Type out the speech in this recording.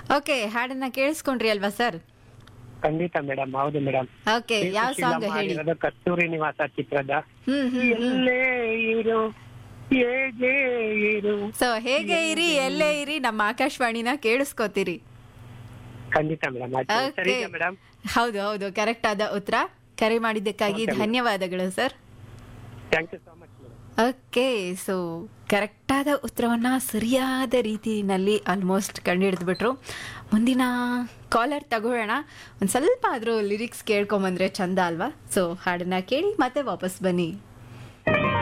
Okay ಹಾಡನ್ನ ಕೇಳಿಸ್ಕೊಂಡ್ರಿ ಅಲ್ವಾ sir ಖಂಡಿತ ಮೇಡಮ್ ಹೌದು ಮೇಡಮ್ ಓಕೆ ಯಾವ ಸಾಂಗ್ ಹೇಳಿ ಕಸ್ತೂರಿ ನಿವಾಸ ಚಿತ್ರದ ಹ್ಮ್ ಹ್ಮ್ ಹ್ಮ್ ಎಲ್ಲೇ ಇರು ಹೇಗೆ ಇರು ಸೊ ಹೇಗೆ ಇರಿ ಎಲ್ಲೇ ಇರಿ ನಮ್ಮ ಆಕಾಶವಾಣಿನ ಕೇಳಿಸ್ಕೋತೀರಿ ಖಂಡಿತ ಮೇಡಮ್ ಓಕೆ ಸರಿ ಮೇಡಮ್ ಹೌದು ಹೌದು ಕರೆಕ್ಟ್ ಆದ ಉತ್ತರ ಕರೆ ಮಾಡಿದ್ದಕ್ಕಾಗಿ Okay, madam. ಧನ್ಯವಾದಗಳು sir thank you so much madam okay so ಕರೆಕ್ಟಾದ ಉತ್ತರವನ್ನ ಸರಿಯಾದ ರೀತಿಯಲ್ಲಿ ಆಲ್ಮೋಸ್ಟ್ ಕಂಡುಹಿಡಿದ್ಬಿಟ್ರು ಮುಂದಿನ ಕಾಲರ್ ತಗೊಳ್ಳೋಣ ಒಂದು ಸ್ವಲ್ಪ ಆದರೂ ಲಿರಿಕ್ಸ್ ಕೇಳ್ಕೊಂಬಂದ್ರೆ ಚಂದ ಅಲ್ವಾ ಸೊ ಹಾಡನ್ನ ಕೇಳಿ ಮತ್ತೆ ವಾಪಸ್ ಬನ್ನಿ